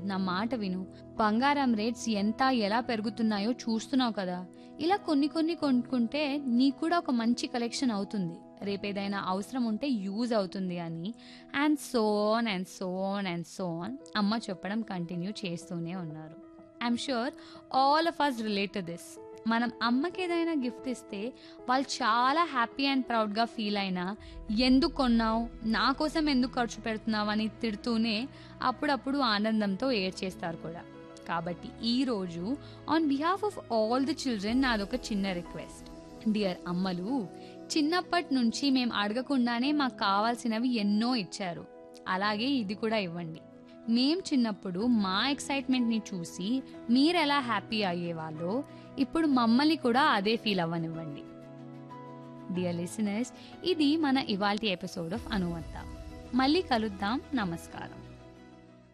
నా మాట విను బంగారం రేట్స్ ఎంత ఎలా పెరుగుతున్నాయో చూస్తున్నావు కదా ఇలా కొన్ని కొన్ని కొనుక్కుంటే నీకు కూడా ఒక మంచి కలెక్షన్ అవుతుంది రేపేదైనా అవసరం ఉంటే యూజ్ అవుతుంది అని and so on and so on and so on అమ్మ చెప్పడం కంటిన్యూ చేస్తూనే ఉన్నారు I'm sure all of us relate to this మనం అమ్మకి ఏదైనా గిఫ్ట్ ఇస్తే వాళ్ళు చాలా హ్యాపీ అండ్ ప్రౌడ్గా ఫీల్ అయినా ఎందుకు కొన్నావు నా కోసం ఎందుకు ఖర్చు పెడుతున్నావు అని తిడుతూనే అప్పుడప్పుడు ఆనందంతో ఏడ్చేస్తారు కూడా కాబట్టి ఈరోజు on behalf of all the children నాదొక చిన్న రిక్వెస్ట్ డియర్ అమ్మలు చిన్నప్పటి నుంచి మేము అడగకుండానే మాకు కావాల్సినవి ఎన్నో ఇచ్చారు అలాగే ఇది కూడా ఇవ్వండి మేం చిన్నప్పుడు మా ఎక్సైట్మెంట్ని చూసి మీరు ఎలా హ్యాపీ అయ్యేవాళ్ళో ఇప్పుడు మమ్మల్ని కూడా అదే ఫీల్ అవ్వనివ్వండి డియర్ లిసనర్స్ ఇది మన ఇవాల్టి ఎపిసోడ్ ఆఫ్ అనువంత మళ్ళీ కలుద్దాం నమస్కారం